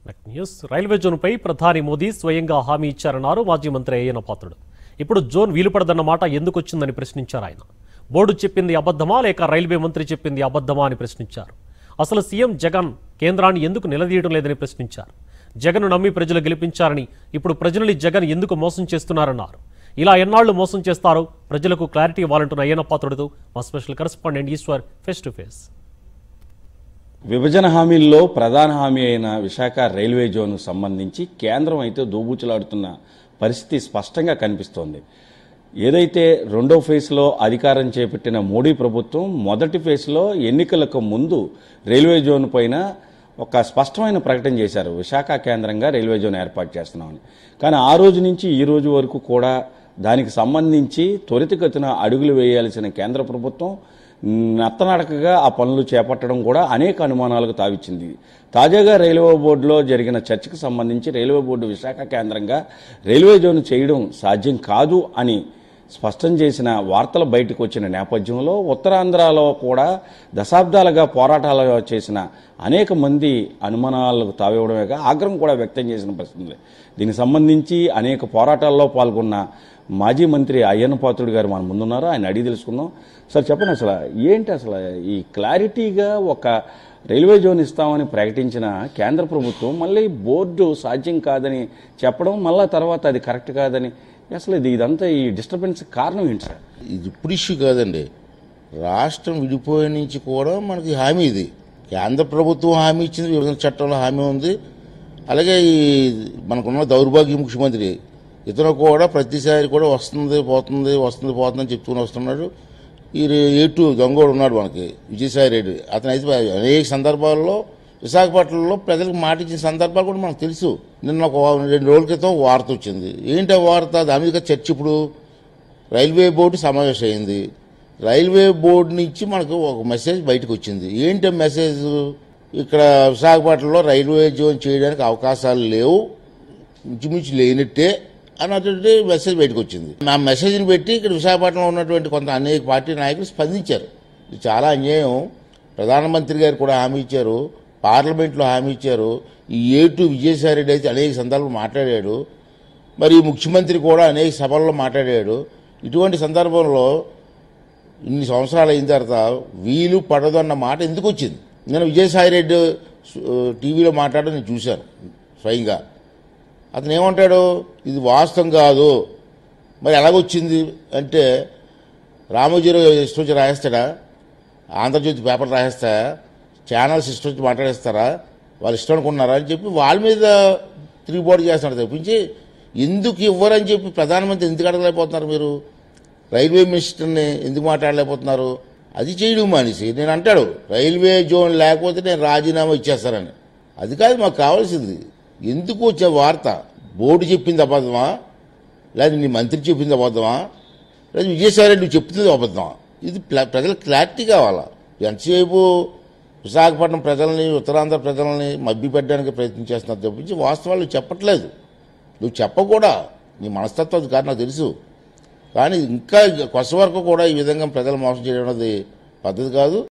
Next news railway జోన్పై ప్రధాని మోదీ స్వయంగా హామీ ఇచ్చారన్నారు మాజీ మంత్రి అయ్యన పాత్రుడు ఇప్పుడు జోన్ వీలుపడదన్న మాట ఎందుకు వచ్చిందని ప్రశ్నించారు ఆయన బోర్డు చెప్పింది అబద్ధమా లేక రైల్వే మంత్రి చెప్పింది అబద్ధమా అని ప్రశ్నించారు అసలు సీఎం జగన్ కేంద్రాన్ని ఎందుకు నిలదీయడం లేదని ప్రశ్నించారు జగన్ నమ్మి ప్రజలు గెలిపించారని ఇప్పుడు ప్రజలని జగన్ ఎందుకు మోసం చేస్తున్నారన్నారు ఇలా ఎన్నాళ్లు మోసం చేస్తారో ప్రజలకు క్లారిటీ ఇవ్వాలంటున్న అయ్యన పాత్రుడితో మా special correspondent Eshwar face to face విభజన హామీల్లో ప్రధాన హామీ అయిన విశాఖ రైల్వే జోన్కు సంబంధించి కేంద్రం అయితే దోబూచులాడుతున్న పరిస్థితి స్పష్టంగా కనిపిస్తోంది ఏదైతే రెండో ఫేజ్లో అధికారం చేపట్టిన మోడీ ప్రభుత్వం మొదటి ఫేజ్లో ఎన్నికలకు ముందు రైల్వే జోన్ పైన ఒక స్పష్టమైన ప్రకటన చేశారు విశాఖ కేంద్రంగా రైల్వే జోన్ ఏర్పాటు చేస్తున్నామని కానీ ఆ రోజు నుంచి ఈ రోజు వరకు కూడా దానికి సంబంధించి త్వరితగతిన అడుగులు వేయాల్సిన కేంద్ర ప్రభుత్వం నత్తనడకగా ఆ పనులు చేపట్టడం కూడా అనేక అనుమానాలకు తావిచ్చింది తాజాగా రైల్వే బోర్డులో జరిగిన చర్చకు సంబంధించి రైల్వే బోర్డు విశాఖ కేంద్రంగా రైల్వే జోన్ చేయడం సాధ్యం కాదు అని స్పష్టం చేసిన వార్తలు బయటకు వచ్చిన నేపథ్యంలో ఉత్తరాంధ్రలో కూడా దశాబ్దాలుగా పోరాటాలు చేసిన అనేక మంది అనుమానాలకు తావివ్వడమేగా ఆగ్రహం కూడా వ్యక్తం చేసిన పరిస్థితి ఉంది. దీనికి సంబంధించి అనేక పోరాటాల్లో పాల్గొన్న మాజీ మంత్రి అయ్యన్న పాత్రుడు గారు మన ముందున్నారు ఆయన అడిగి తెలుసుకుందాం సార్ చెప్పండి అసలు ఏంటి అసలు ఈ క్లారిటీగా ఒక రైల్వే జోన్ ఇస్తామని ప్రకటించిన కేంద్ర ప్రభుత్వం మళ్ళీ బోర్డు సాధ్యం కాదని చెప్పడం మళ్ళా తర్వాత అది కరెక్ట్ కాదని అసలు ఇది ఇదంతా ఈ డిస్టర్బెన్స్ కారణం ఏంటి సార్ ఇది ఇప్పుడు ఇష్యూ కాదండి రాష్ట్రం విడిపోయే నుంచి కూడా మనకి హామీ ఇది కేంద్ర ప్రభుత్వం హామీ ఇచ్చింది విభజన చట్టంలో హామీ ఉంది అలాగే ఈ మనకున్న దౌర్భాగ్య ముఖ్యమంత్రి ఇతను కూడా ప్రతిసారి కూడా వస్తుంది పోతుంది వస్తుంది పోతుంది అని చెప్తూనే వస్తున్నాడు ఈ ఏటు దొంగోడు ఉన్నాడు మనకి విజయసాయి రెడ్డి అతను అయితే అనేక సందర్భాల్లో విశాఖపట్నంలో ప్రజలకు మాట ఇచ్చిన సందర్భాలు కూడా మనకు తెలుసు నిన్న ఒక వా- రెండు రోజుల క్రితం ఒక వార్త వచ్చింది ఏంటి ఆ వార్త దాని మీద చర్చ ఇప్పుడు రైల్వే బోర్డు సమావేశం అయింది రైల్వే బోర్డు నుంచి మనకు ఒక మెసేజ్ బయటకు వచ్చింది ఏంటి ఆ మెసేజ్ ఇక్కడ విశాఖపట్నంలో రైల్వే జోన్ చేయడానికి అవకాశాలు లేవు ఇంచుమించు లేనట్టే అన్నటువంటి మెసేజ్ బయటకు వచ్చింది ఆ మెసేజ్ని పెట్టి ఇక్కడ విశాఖపట్నంలో ఉన్నటువంటి కొంత అనేక పార్టీ నాయకులు స్పందించారు ఇది చాలా అన్యాయం ప్రధానమంత్రి గారు కూడా హామీ ఇచ్చారు పార్లమెంట్లో హామీ ఇచ్చారు ఈ ఏటు విజయసాయి రెడ్డి అయితే అనేక సందర్భాలు మాట్లాడాడు మరి ముఖ్యమంత్రి కూడా అనేక సభల్లో మాట్లాడాడు ఇటువంటి సందర్భంలో ఇన్ని సంవత్సరాలు అయిన తర్వాత వీలు పడదు అన్న మాట ఎందుకు వచ్చింది నేను విజయసాయి రెడ్డి టీవీలో మాట్లాడడం నేను చూశాను స్వయంగా అతను ఏమంటాడు ఇది వాస్తవం కాదు మరి ఎలాగొచ్చింది అంటే రామోజీరావు ఇష్టం వచ్చి రాయేస్తాడా ఆంధ్రజ్యోతి పేపర్ రాయేస్తా ఛానల్స్ ఇష్టం వచ్చి మాట్లాడేస్తారా వాళ్ళు ఇష్టం అనుకున్నారా అని చెప్పి వాళ్ళ మీద తిరుగుబాటు చేస్తున్నాడు తప్పించి ఎందుకు ఇవ్వరని చెప్పి ప్రధానమంత్రి ఎందుకు అడగలేకపోతున్నారు మీరు రైల్వే మినిస్టర్ని ఎందుకు మాట్లాడలేకపోతున్నారు అది చేయడం మానేసి నేను అంటాడు రైల్వే జోన్ లేకపోతే నేను రాజీనామా ఇచ్చేస్తానని అది కాదు మాకు కావాల్సింది ఎందుకు వచ్చే వార్త బోర్డు చెప్పింది అబద్ధమా లేదా నీ మంత్రి చెప్పింది అబద్ధమా లేదా విజయసాయి రెడ్డి నువ్వు చెప్తుంది అబద్ధమా ఇది ప్ల- ప్రజలకు క్లారిటీ కావాలా ఎంతసేపు విశాఖపట్నం ప్రజల్ని ఉత్తరాంధ్ర ప్రజల్ని మభ్య పెట్టడానికి ప్రయత్నం చేస్తున్నారు తప్పించి వాస్తవాలు చెప్పట్లేదు నువ్వు చెప్పకూడా నీ మనస్తత్వం అది కాదు నాకు తెలుసు కానీ ఇంకా కొస వరకు కూడా ఈ విధంగా ప్రజలు మోసం చేయడం అనేది పద్ధతి కాదు